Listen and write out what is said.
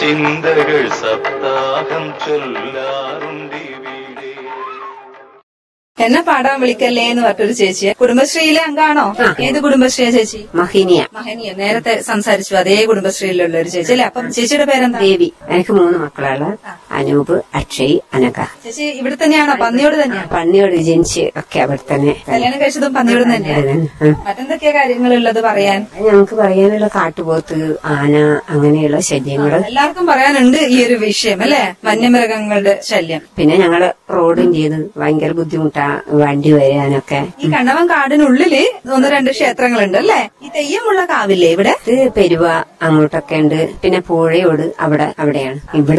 ചിന്തകൾ സപ്താഹം ചൊല്ലാറുണ്ടിവിടെ എന്നെ പാടാൻ വിളിക്കല്ലേ എന്ന് പറഞ്ഞൊരു ചേച്ചിയെ കുടുംബശ്രീയിലെ അംഗാണോ ഏത് കുടുംബശ്രീയാ ചേച്ചി മഹിനിയ മഹനീയ നേരത്തെ സംസാരിച്ചു അതേ കുടുംബശ്രീയിലുള്ള ഒരു ചേച്ചി അല്ലെ അപ്പം ചേച്ചിയുടെ പേരെന്താ ദേവി എനിക്ക് മൂന്ന് മക്കളാണ് അനൂപ് അക്ഷയ് അനഘ ചേച്ചി ഇവിടെ തന്നെയാണോ പന്നിയോട് തന്നെയാണോ പന്നിയോട് ജനിച്ച് ഒക്കെ അവിടെ തന്നെ കല്യാണം കഴിച്ചതും പന്നിയോട് തന്നെയാണ് ഉം. മറ്റെന്തൊക്കെയാ കാര്യങ്ങളുള്ളത് പറയാൻ ഞങ്ങൾക്ക് പറയാനുള്ള കാട്ടുപോത്ത് ആന അങ്ങനെയുള്ള ശല്യങ്ങള് എല്ലാവർക്കും പറയാനുണ്ട് ഈ ഒരു വിഷയം അല്ലെ വന്യമൃഗങ്ങളുടെ ശല്യം പിന്നെ ഞങ്ങള് റോഡും ചെയ്ത് ഭയങ്കര ബുദ്ധിമുട്ടാ വണ്ടി വരാനൊക്കെ ഈ കണ്ണവൻ കാടിനുള്ളില് ഒന്ന് രണ്ട് ക്ഷേത്രങ്ങളുണ്ട് അല്ലെ ഈ തെയ്യമുള്ള കാവില്ലേ ഇവിടെ ഇത് പെരുവ അങ്ങോട്ടൊക്കെ ഉണ്ട് പിന്നെ പുഴയോട് അവിടെ അവിടെയാണ് ഇവിടെ